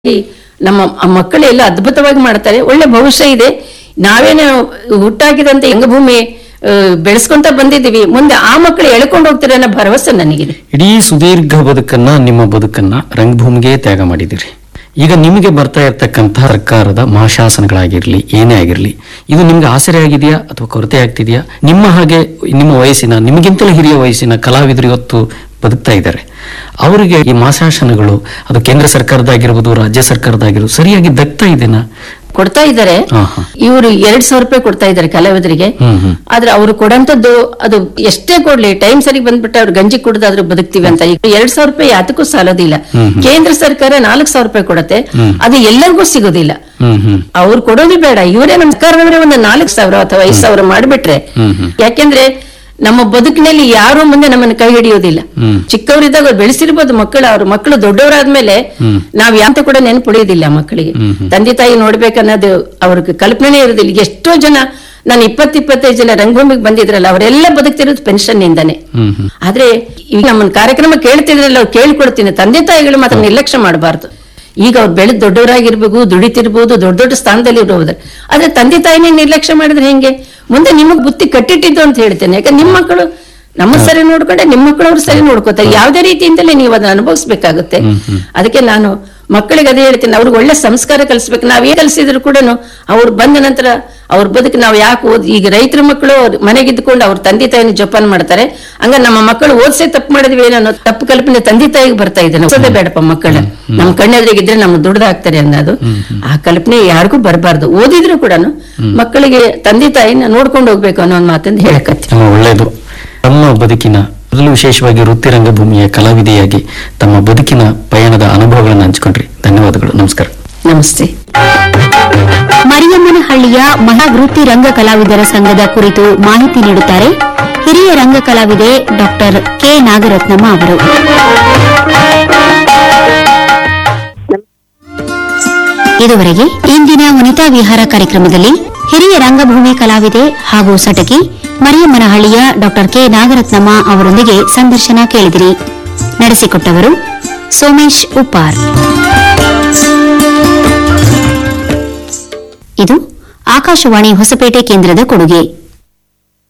ಈ ನಮ್ಮ ಆ ಮಕ್ಕಳೆಲ್ಲ ಅದ್ಭುತವಾಗಿ ಮಾಡ್ತಾರೆ ಒಳ್ಳೆ ಭವಿಷ್ಯ ಇದೆ ನಾವೇನು ಹುಟ್ಟಾಕಿದಂತೆ ಹೆಂಗಭೂಮಿ ಆ, ಬೆಳೆಸ್ಕೊಂತ ಬಂದಿದ್ದೀವಿ ಮುಂದೆ ಆ ಮಕ್ಕಳು ಎಳ್ಕೊಂಡು ಹೋಗ್ತಾರೆ ಅನ್ನೋ ಭರವಸೆ ನನಗಿದೆ ಇಡೀ ಸುದೀರ್ಘ ಬದುಕನ್ನ ನಿಮ್ಮ ಬದುಕನ್ನ ರಂಗಭೂಮಿಗೆ ತ್ಯಾಗ ಮಾಡಿದಿರಿ ಈಗ ನಿಮಗೆ ಬರ್ತಾ ಇರ್ತಕ್ಕಂಥ ಸರ್ಕಾರದ ಮಹಾಶಾಸನಗಳಾಗಿರ್ಲಿ ಏನೇ ಆಗಿರ್ಲಿ ಇದು ನಿಮ್ಗೆ ಆಸರೆ ಆಗಿದೆಯಾ ಅಥವಾ ಕೊರತೆ ಆಗ್ತಿದೆಯಾ ನಿಮ್ಮ ಹಾಗೆ ನಿಮ್ಮ ವಯಸ್ಸಿನ ನಿಮಗಿಂತಲೂ ಹಿರಿಯ ವಯಸ್ಸಿನ ಕಲಾವಿದರು ಇವತ್ತು ಬದುಕ್ತಾ ಇದ್ದಾರೆ ಅವರಿಗೆ ಈ ಮಹಾಶಾಸನಗಳು ಅದು ಕೇಂದ್ರ ಸರ್ಕಾರದಾಗಿರ್ಬೋದು ರಾಜ್ಯ ಸರ್ಕಾರದಾಗಿರ್ಬೋದು ಸರಿಯಾಗಿ ದಕ್ತಾ ಇದೆನಾ ಕೊಡ್ತಾ ಇದ್ದಾರೆ ಹಾ, ಹಾ. ಇವರು ಎರಡ್ ಸಾವಿರ ರೂಪಾಯಿ ಕೊಡ್ತಾ ಇದ್ದಾರೆ ಕಲಾವಿದರಿಗೆ ಹ್ಮ್, ಹ್ಮ್. ಆದ್ರೆ ಅವ್ರು ಕೊಡಂತದ್ದು ಅದು ಎಷ್ಟೇ ಕೊಡ್ಲಿ ಟೈಮ್ ಸರಿಗೆ ಬಂದ್ಬಿಟ್ಟು ಅವ್ರು ಗಂಜಿ ಕುಡ್ದಾದ್ರೂ ಬದುಕ್ತಿವಿ ಅಂತ ಈಗ ಎರಡ್ ಸಾವಿರ ರೂಪಾಯಿ ಯಾತಕ್ಕೂ ಸಾಲೋದಿಲ್ಲ ಕೇಂದ್ರ ಸರ್ಕಾರ ನಾಲ್ಕು ಸಾವಿರ ರೂಪಾಯಿ ಕೊಡತ್ತೆ ಅದು ಎಲ್ಲರಿಗೂ ಸಿಗೋದಿಲ್ಲ ಹ್ಮ್ ಹ್ಮ್ ಅವ್ರು ಕೊಡೋದು ಬೇಡ ಇವರೇ ನಮ್ಮ ಸರ್ಕಾರದವರೇ ಒಂದು ನಾಲ್ಕು ಸಾವಿರ ಅಥವಾ ಐದು ಸಾವಿರ ಮಾಡ್ಬಿಟ್ರೆ ಹ್ಮ್, ಹ್ಮ್. ಯಾಕೆಂದ್ರೆ ನಮ್ಮ ಬದುಕಿನಲ್ಲಿ ಯಾರು ಮುಂದೆ ನಮ್ಮನ್ನು ಕೈ ಹಿಡಿಯೋದಿಲ್ಲ ಹ್ಮ್. ಚಿಕ್ಕವರಿದ್ದಾಗ ಅವ್ರು ಬೆಳೆಸಿರ್ಬೋದು ಮಕ್ಕಳು ಅವ್ರ ಮಕ್ಕಳು ದೊಡ್ಡವರಾದ್ಮೇಲೆ ನಾವ್ ಯಾಂತ ಕೂಡ ನೆನಪುಳಿಯೋದಿಲ್ಲ ಮಕ್ಕಳಿಗೆ ತಂದೆ ತಾಯಿ ನೋಡ್ಬೇಕನ್ನೋದು ಅವ್ರಿಗೆ ಕಲ್ಪನೆ ಇರೋದಿಲ್ಲ ಈಗ ಎಷ್ಟೋ ಜನ ನಾನು ಇಪ್ಪತ್ ಇಪ್ಪತ್ತೈದು ಜನ ರಂಗಭೂಮಿಗೆ ಬಂದಿದ್ರಲ್ಲ ಅವರೆಲ್ಲ ಬದುಕ್ತಿರೋದು ಪೆನ್ಷನ್ ನಿಂದಾನೆ ಹ್ಮ್ ಹ್ಮ್ ಆದ್ರೆ ಈಗ ನಮ್ಮನ್ನ ಕಾರ್ಯಕ್ರಮ ಕೇಳ್ತಿದ್ರಲ್ಲ ಅವ್ರು ಕೇಳ್ಕೊಡ್ತೀನಿ ತಂದೆ ತಾಯಿಗಳು ಮಾತ್ರ ನಿರ್ಲಕ್ಷ್ಯ ಮಾಡಬಾರ್ದು ಈಗ ಅವ್ರು ಬೆಳೆದ್ ದೊಡ್ಡವರಾಗಿರ್ಬೇಕು ದುಡಿತಿರ್ಬೋದು ದೊಡ್ಡ ದೊಡ್ಡ ಸ್ಥಾನದಲ್ಲಿ ಇರ್ಬೋದು ಆದ್ರೆ ತಂದೆ ತಾಯಿನೇ ನಿರ್ಲಕ್ಷ್ಯ ಮಾಡಿದ್ರೆ ಹೆಂಗೆ ಮುಂದೆ ನಿಮಗ್ ಬುತ್ತಿ ಕಟ್ಟಿಟ್ಟಿದ್ದು ಅಂತ ಹೇಳ್ತೇನೆ ಯಾಕಂದ್ರೆ ನಿಮ್ಮ ಮಕ್ಕಳು ನಮ್ಮ ಸರಿ ನೋಡ್ಕೊಂಡೆ ನಿಮ್ಮ ಮಕ್ಕಳು ಅವ್ರು ಸರಿ ನೋಡ್ಕೋತಾರೆ ಯಾವುದೇ ರೀತಿಯಿಂದಲೇ ನೀವು ಅದನ್ನ ಅನುಭವಿಸ್ಬೇಕಾಗುತ್ತೆ ಅದಕ್ಕೆ ನಾನು ಮಕ್ಕಳಿಗೆ ಅದೇ ಹೇಳ್ತೀನಿ ಅವ್ರಿಗೆ ಒಳ್ಳೆ ಸಂಸ್ಕಾರ ಕಲಿಸ್ಬೇಕು ನಾವೇ ಕಲಿಸಿದ್ರು ಕೂಡ ಅವ್ರು ಬಂದ ನಂತರ ಅವ್ರ ಬದುಕು ನಾವು ಯಾಕೆ ಓದ್ ಈಗ ರೈತರ ಮಕ್ಕಳು ಅವ್ರ್ ಮನೆಗಿದ್ದುಕೊಂಡು ಅವ್ರ ತಂದೆ ತಾಯಿನ ಜೋಪಾನ ಮಾಡ್ತಾರೆ ಹಂಗ ನಮ್ಮ ಮಕ್ಕಳು ಓದ್ಸೆ ತಪ್ಪು ಮಾಡಿದ್ವಿ ಏನೋ ಅನ್ನೋ ತಪ್ಪು ಕಲ್ಪನೆ ತಂದೆ ತಾಯಿಗೆ ಬರ್ತಾ ಇದೆ ಓದೋದೇ ಬೇಡಪ್ಪ ಮಕ್ಕಳ ನಮ್ಮ ಕಣ್ಣೆದ್ರಿಗಿದ್ರೆ ನಮ್ಮ ದುಡ್ದಾಗ್ತಾರೆ ಅನ್ನೋದು ಆ ಕಲ್ಪನೆ ಯಾರಿಗೂ ಬರಬಾರ್ದು ಓದಿದ್ರು ಕೂಡ ಮಕ್ಕಳಿಗೆ ತಂದೆ ತಾಯಿನ ನೋಡ್ಕೊಂಡು ಹೋಗ್ಬೇಕು ಅನ್ನೋ ಒಂದು ಮಾತಂದು ಹೇಳಕತ್ತಿ ತುಂಬ ಒಳ್ಳೆಯದು ತಮ್ಮ ಬದುಕಿನ ಅದರಲ್ಲೂ ವಿಶೇಷವಾಗಿ ವೃತ್ತಿ ರಂಗಭೂಮಿಯ ಕಲಾವಿದೆಯಾಗಿ ತಮ್ಮ ಬದುಕಿನ ಪಯಣದ ಅನುಭವಗಳನ್ನು ಹಂಚಿಕೊಂಡ್ರಿ ಧನ್ಯವಾದಗಳು ನಮಸ್ಕಾರ ನಮಸ್ತೆ ಮರಿಯಮ್ಮನಹಳ್ಳಿಯ ಮಹಾವೃತ್ತಿ ರಂಗ ಕಲಾವಿದರ ಸಂಘದ ಕುರಿತು ಮಾಹಿತಿ ನೀಡುತ್ತಾರೆ ಹಿರಿಯ ರಂಗ ಕಲಾವಿದೆ ಡಾಕ್ಟರ್ ಕೆ ನಾಗರತ್ನಮ್ಮ ಅವರು ಇದುವರೆಗೆ ಇಂದಿನ ವನಿತಾ ವಿಹಾರ ಕಾರ್ಯಕ್ರಮದಲ್ಲಿ ಹಿರಿಯ ರಂಗಭೂಮಿ ಕಲಾವಿದೆ ಹಾಗೂ ಸಟಕಿ ಮರಿಯಮ್ಮನಹಳ್ಳಿಯ ಡಾಕ್ಟರ್ ಕೆ ನಾಗರತ್ನಮ್ಮ ಅವರೊಂದಿಗೆ ಸಂದರ್ಶನ ಕೇಳಿದಿರಿ ನಡೆಸಿಕೊಟ್ಟವರು ಸೋಮೇಶ್ ಉಪ್ಪಾರ್ ಇದು ಆಕಾಶವಾಣಿ ಹೊಸಪೇಟೆ ಕೇಂದ್ರದ ಕೊಡುಗೆ